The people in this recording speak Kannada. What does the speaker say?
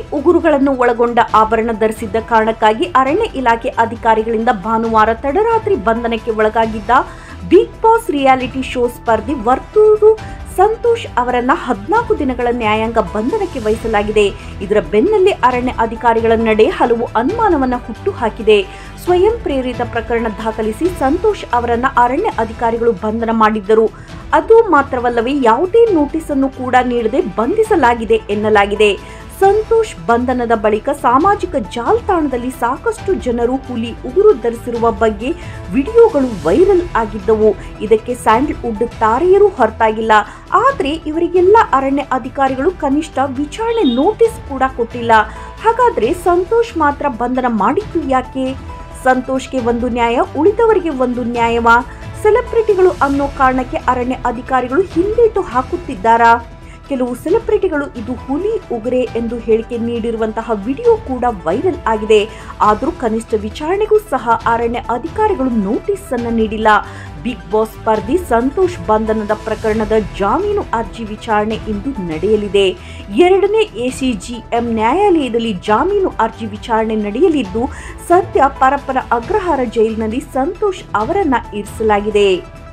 ಉಗುರುಗಳನ್ನು ಒಳಗೊಂಡ ಆಭರಣ ಧರಿಸಿದ್ದ ಕಾರಣಕ್ಕಾಗಿ ಅರಣ್ಯ ಇಲಾಖೆ ಅಧಿಕಾರಿಗಳಿಂದ ಭಾನುವಾರ ತಡರಾತ್ರಿ ಬಂಧನಕ್ಕೆ ಒಳಗಾಗಿದ್ದ ಬಿಗ್ ಬಾಸ್ ರಿಯಾಲಿಟಿ ಶೋ ಸ್ಪರ್ಧಿ ವರ್ತೂರು ಸಂತೋಷ್ ಅವರನ್ನ ಹದಿನಾಲ್ಕು ದಿನಗಳ ನ್ಯಾಯಾಂಗ ಬಂಧನಕ್ಕೆ ವಹಿಸಲಾಗಿದೆ ಇದರ ಬೆನ್ನಲ್ಲೇ ಅರಣ್ಯ ಅಧಿಕಾರಿಗಳ ನಡೆ ಹಲವು ಅನುಮಾನವನ್ನ ಹುಟ್ಟುಹಾಕಿದೆ ಸ್ವಯಂ ಪ್ರೇರಿತ ಪ್ರಕರಣ ದಾಖಲಿಸಿ ಸಂತೋಷ್ ಅವರನ್ನ ಅರಣ್ಯ ಅಧಿಕಾರಿಗಳು ಬಂಧನ ಮಾಡಿದ್ದರು ಅದು ಮಾತ್ರವಲ್ಲವೇ ಯಾವುದೇ ನೋಟಿಸ್ ಅನ್ನು ಕೂಡ ನೀಡದೆ ಬಂಧಿಸಲಾಗಿದೆ ಎನ್ನಲಾಗಿದೆ ಸಂತೋಷ್ ಬಂಧನದ ಬಳಿಕ ಸಾಮಾಜಿಕ ಜಾಲತಾಣದಲ್ಲಿ ಸಾಕಷ್ಟು ಜನರು ಹುಲಿ ಉಗುರು ಧರಿಸಿರುವ ಬಗ್ಗೆ ವಿಡಿಯೋಗಳು ವೈರಲ್ ಆಗಿದ್ದವು ಇದಕ್ಕೆ ಸ್ಯಾಂಡಲ್ವುಡ್ ತಾರೆಯರು ಹೊರತಾಗಿಲ್ಲ ಆದರೆ ಇವರಿಗೆಲ್ಲ ಅರಣ್ಯ ಅಧಿಕಾರಿಗಳು ಕನಿಷ್ಠ ವಿಚಾರಣೆ ನೋಟಿಸ್ ಕೂಡ ಕೊಟ್ಟಿಲ್ಲ ಹಾಗಾದ್ರೆ ಸಂತೋಷ್ ಮಾತ್ರ ಬಂಧನ ಮಾಡಿದ್ದು ಯಾಕೆ ಸಂತೋಷ್ಗೆ ಒಂದು ನ್ಯಾಯ ಉಳಿದವರಿಗೆ ಒಂದು ನ್ಯಾಯವಾ ಸೆಲೆಬ್ರಿಟಿಗಳು ಅನ್ನೋ ಕಾರಣಕ್ಕೆ ಅರಣ್ಯ ಅಧಿಕಾರಿಗಳು ಹಿಂದೇಟು ಹಾಕುತ್ತಿದ್ದಾರಾ ಕೆಲವು ಸೆಲೆಬ್ರಿಟಿಗಳು ಇದು ಹುಲಿ ಉಗುರೆ ಎಂದು ಹೇಳಿಕೆ ನೀಡಿರುವಂತಹ ವಿಡಿಯೋ ಕೂಡ ವೈರಲ್ ಆಗಿದೆ ಆದರೂ ಕನಿಷ್ಠ ವಿಚಾರಣೆಗೂ ಸಹ ಅರಣ್ಯ ಅಧಿಕಾರಿಗಳು ನೋಟಿಸ್ ಅನ್ನು ನೀಡಿಲ್ಲ ಬಿಗ್ ಬಾಸ್ ಸ್ಪರ್ಧಿ ಸಂತೋಷ್ ಬಂಧನದ ಪ್ರಕರಣದ ಜಾಮೀನು ಅರ್ಜಿ ವಿಚಾರಣೆ ಇಂದು ನಡೆಯಲಿದೆ ಎರಡನೇ ಎಸಿಜಿಎಂ ನ್ಯಾಯಾಲಯದಲ್ಲಿ ಜಾಮೀನು ಅರ್ಜಿ ವಿಚಾರಣೆ ನಡೆಯಲಿದ್ದು ಸದ್ಯ ಪರಪ್ಪನ ಅಗ್ರಹಾರ ಜೈಲಿನಲ್ಲಿ ಸಂತೋಷ್ ಅವರನ್ನ ಇರಿಸಲಾಗಿದೆ